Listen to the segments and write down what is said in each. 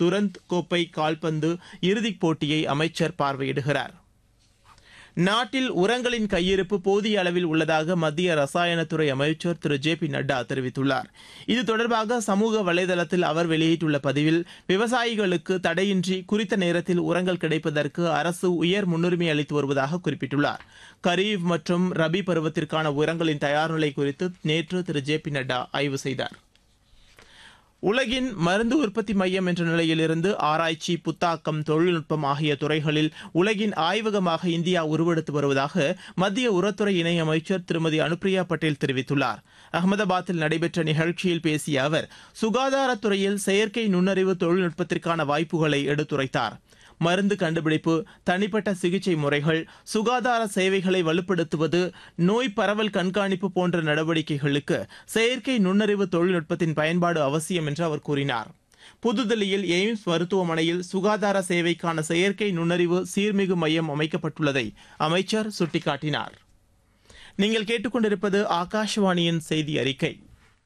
துரந்த் கோப்பை கால்பந்து இறுதிப் போட்டியை அமைச்சர் பார்வையிடுகிறார் நாட்டில் உரங்களின் கையிருப்பு போதிய அளவில் உள்ளதாக மத்திய ரசாயனத்துறை அமைச்சர் திரு ஜே பி நட்டா தெரிவித்துள்ளார் இது தொடர்பாக சமூக வலைதளத்தில் அவர் வெளியிட்டுள்ள பதிவில் விவசாயிகளுக்கு தடையின்றி குறித்த நேரத்தில் உரங்கள் கிடைப்பதற்கு அரசு உயர் முன்னுரிமை அளித்து வருவதாக குறிப்பிட்டுள்ளார் கரீப் மற்றும் ரபி பருவத்திற்கான உரங்களின் தயார்நிலை குறித்து நேற்று திரு ஜே பி நட்டா ஆய்வு செய்தார் உலகின் மருந்து உற்பத்தி மையம் என்ற நிலையிலிருந்து ஆராய்ச்சி புத்தாக்கம் தொழில்நுட்பம் ஆகிய துறைகளில் உலகின் ஆய்வகமாக இந்தியா உருவெடுத்து வருவதாக மத்திய உரத்துறை இணையமைச்சர் திருமதி அனுப்பிரியா பட்டேல் தெரிவித்துள்ளார் அகமதாபாத்தில் நடைபெற்ற நிகழ்ச்சியில் பேசிய அவர் சுகாதாரத்துறையில் செயற்கை நுண்ணறிவு தொழில்நுட்பத்திற்கான வாய்ப்புகளை எடுத்துரைத்தார் மருந்து கண்டுபிடிப்பு தனிப்பட்ட சிகிச்சை முறைகள் சுகாதார சேவைகளை வலுப்படுத்துவது நோய் பரவல் கண்காணிப்பு போன்ற நடவடிக்கைகளுக்கு செயற்கை நுண்ணறிவு தொழில்நுட்பத்தின் பயன்பாடு அவசியம் என்று அவர் கூறினார் புதுதில்லியில் எய்ம்ஸ் மருத்துவமனையில் சுகாதார சேவைக்கான செயற்கை நுண்ணறிவு சீர்மிகு மையம் அமைக்கப்பட்டுள்ளதை அமைச்சர் சுட்டிக்காட்டினார் நீங்கள் கேட்டுக்கொண்டிருப்பது ஆகாஷவாணியின் செய்தி அறிக்கை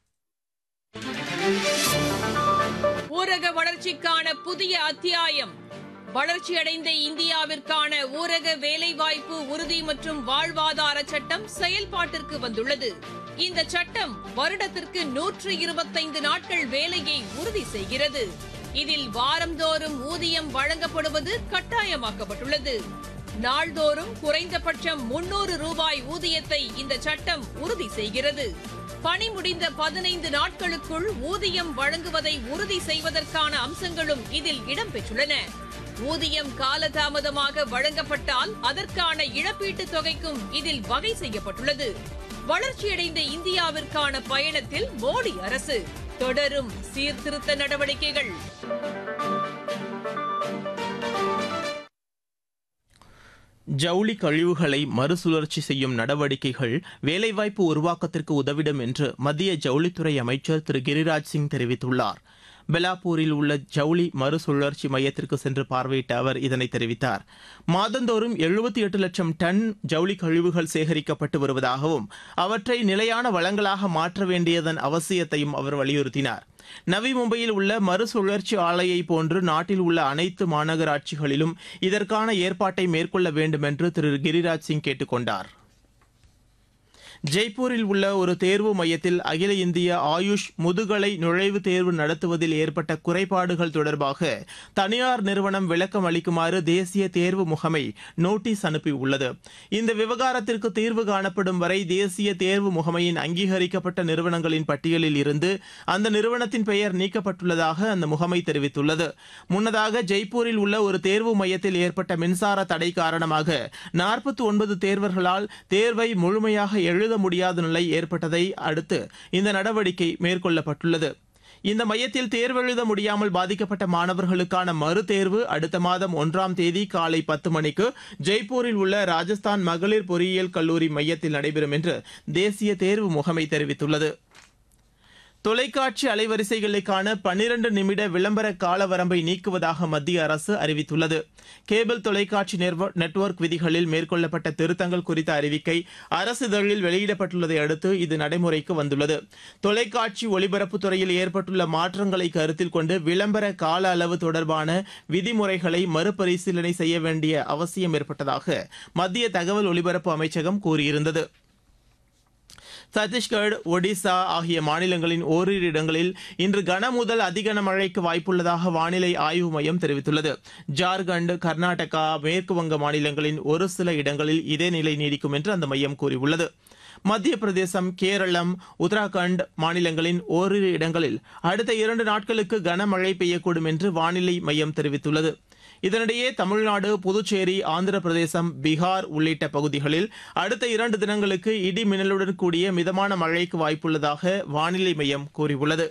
ஊரக வளர்ச்சிக்கான புதிய அத்தியாயம் வளர்ச்சியடைந்த இந்தியாவிற்கான ஊரக வேலைவாய்ப்பு உறுதி மற்றும் வாழ்வாதார சட்டம் செயல்பாட்டிற்கு வந்துள்ளது இந்த சட்டம் வருடத்திற்கு நூற்று இருபத்தைந்து நாட்கள் வேலையை உறுதி செய்கிறது இதில் வாரந்தோறும் ஊதியம் வழங்கப்படுவது கட்டாயமாக்கப்பட்டுள்ளது நாள்தோறும் குறைந்தபட்சம் முன்னூறு ரூபாய் ஊதியத்தை இந்த சட்டம் உறுதி செய்கிறது பணி முடிந்த பதினைந்து நாட்களுக்குள் ஊதியம் வழங்குவதை உறுதி செய்வதற்கான அம்சங்களும் இதில் இடம்பெற்றுள்ளன ஊதியம் காலதாமதமாக வழங்கப்பட்டால் அதற்கான இழப்பீட்டுத் தொகைக்கும் இதில் வகை செய்யப்பட்டுள்ளது வளர்ச்சியடைந்த இந்தியாவிற்கான பயணத்தில் மோடி அரசு தொடரும் சீர்திருத்த நடவடிக்கைகள் ஜவுளி கழிவுகளை மறுசுழற்சி செய்யும் நடவடிக்கைகள் வேலைவாய்ப்பு உருவாக்கத்திற்கு உதவிடும் என்று மத்திய ஜவுளித்துறை அமைச்சர் திரு கிரிராஜ் சிங் தெரிவித்துள்ளார் பெலாப்பூரில் உள்ள ஜவுளி மறுசுழற்சி மையத்திற்கு சென்று பார்வையிட்ட அவர் இதனை தெரிவித்தார் மாதந்தோறும் எழுபத்தி எட்டு லட்சம் டன் ஜவுளி கழிவுகள் சேகரிக்கப்பட்டு வருவதாகவும் அவற்றை நிலையான வளங்களாக மாற்ற வேண்டியதன் அவசியத்தையும் அவர் வலியுறுத்தினார் நவி மும்பையில் உள்ள மறுசுழற்சி ஆலையை போன்று நாட்டில் உள்ள அனைத்து மாநகராட்சிகளிலும் இதற்கான ஏற்பாட்டை மேற்கொள்ள வேண்டும் என்று திரு கிரிராஜ் சிங் கேட்டுக் கொண்டார் ஜெய்ப்பூரில் உள்ள ஒரு தேர்வு மையத்தில் அகில இந்திய ஆயுஷ் முதுகலை நுழைவுத் தேர்வு நடத்துவதில் ஏற்பட்ட குறைபாடுகள் தொடர்பாக தனியார் நிறுவனம் விளக்கம் அளிக்குமாறு தேசிய தேர்வு முகமை நோட்டீஸ் அனுப்பியுள்ளது இந்த விவகாரத்திற்கு தீர்வு காணப்படும் வரை தேசிய தேர்வு முகமையின் அங்கீகரிக்கப்பட்ட நிறுவனங்களின் பட்டியலில் இருந்து அந்த நிறுவனத்தின் பெயர் நீக்கப்பட்டுள்ளதாக அந்த முகமை தெரிவித்துள்ளது முன்னதாக ஜெய்ப்பூரில் உள்ள ஒரு தேர்வு மையத்தில் ஏற்பட்ட மின்சார தடை காரணமாக நாற்பத்தி ஒன்பது தேர்வர்களால் தேர்வை முழுமையாக எழுத முடியாத நிலை ஏற்பட்டதை அடுத்து இந்த நடவடிக்கை மேற்கொள்ளப்பட்டுள்ளது இந்த மையத்தில் தேர்வெழுத முடியாமல் பாதிக்கப்பட்ட மாணவர்களுக்கான மறுதேர்வு அடுத்த மாதம் ஒன்றாம் தேதி காலை பத்து மணிக்கு ஜெய்ப்பூரில் உள்ள ராஜஸ்தான் மகளிர் பொறியியல் கல்லூரி மையத்தில் நடைபெறும் என்று தேசிய தேர்வு முகமை தெரிவித்துள்ளது தொலைக்காட்சி அலைவரிசைகளுக்கான பன்னிரண்டு நிமிட விளம்பர கால வரம்பை நீக்குவதாக மத்திய அரசு அறிவித்துள்ளது கேபிள் தொலைக்காட்சி நெட்வொர்க் விதிகளில் மேற்கொள்ளப்பட்ட திருத்தங்கள் குறித்த அறிவிக்கை அரசிதழில் வெளியிடப்பட்டுள்ளதை அடுத்து இது நடைமுறைக்கு வந்துள்ளது தொலைக்காட்சி ஒலிபரப்புத் துறையில் ஏற்பட்டுள்ள மாற்றங்களை கருத்தில் கொண்டு விளம்பர கால அளவு தொடர்பான விதிமுறைகளை மறுபரிசீலனை செய்ய வேண்டிய அவசியம் ஏற்பட்டதாக மத்திய தகவல் ஒலிபரப்பு அமைச்சகம் கூறியிருந்தது சத்தீஸ்கர் ஒடிசா ஆகிய மாநிலங்களின் ஓரிரு இடங்களில் இன்று கனமுதல் அதிகன மழைக்கு வாய்ப்புள்ளதாக வானிலை ஆய்வு மையம் தெரிவித்துள்ளது ஜார்க்கண்ட் கர்நாடகா மேற்கு வங்க மாநிலங்களின் ஒரு சில இடங்களில் இதே நிலை நீடிக்கும் என்று அந்த மையம் கூறியுள்ளது மத்திய பிரதேசம் கேரளம் உத்தராகண்ட் மாநிலங்களின் ஓரிரு இடங்களில் அடுத்த இரண்டு நாட்களுக்கு கனமழை பெய்யக்கூடும் என்று வானிலை மையம் தெரிவித்துள்ளது இதனிடையே தமிழ்நாடு புதுச்சேரி ஆந்திர பிரதேசம் பீகார் உள்ளிட்ட பகுதிகளில் அடுத்த இரண்டு தினங்களுக்கு இடி மின்னலுடன் கூடிய மிதமான மழைக்கு வாய்ப்புள்ளதாக வானிலை மையம் கூறியுள்ளது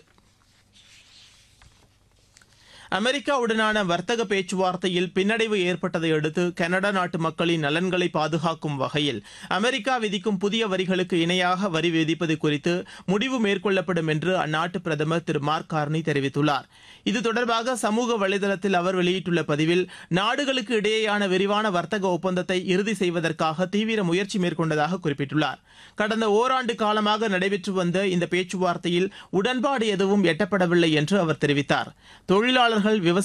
அமெரிக்காவுடனான வர்த்தக பேச்சுவார்த்தையில் பின்னடைவு ஏற்பட்டதை அடுத்து கனடா நாட்டு மக்களின் நலன்களை பாதுகாக்கும் வகையில் அமெரிக்கா விதிக்கும் புதிய வரிகளுக்கு இணையாக வரி விதிப்பது குறித்து முடிவு மேற்கொள்ளப்படும் என்று அந்நாட்டு பிரதமர் திரு மார்க் கார்னி தெரிவித்துள்ளார் இது தொடர்பாக சமூக வலைதளத்தில் அவர் வெளியிட்டுள்ள பதிவில் நாடுகளுக்கு இடையேயான விரிவான வர்த்தக ஒப்பந்தத்தை இறுதி செய்வதற்காக தீவிர முயற்சி மேற்கொண்டதாக குறிப்பிட்டுள்ளார் கடந்த ஓராண்டு காலமாக நடைபெற்று வந்த இந்த பேச்சுவார்த்தையில் உடன்பாடு எதுவும் எட்டப்படவில்லை என்று அவர் தெரிவித்தார் தொழிலாளர்கள் விவசாய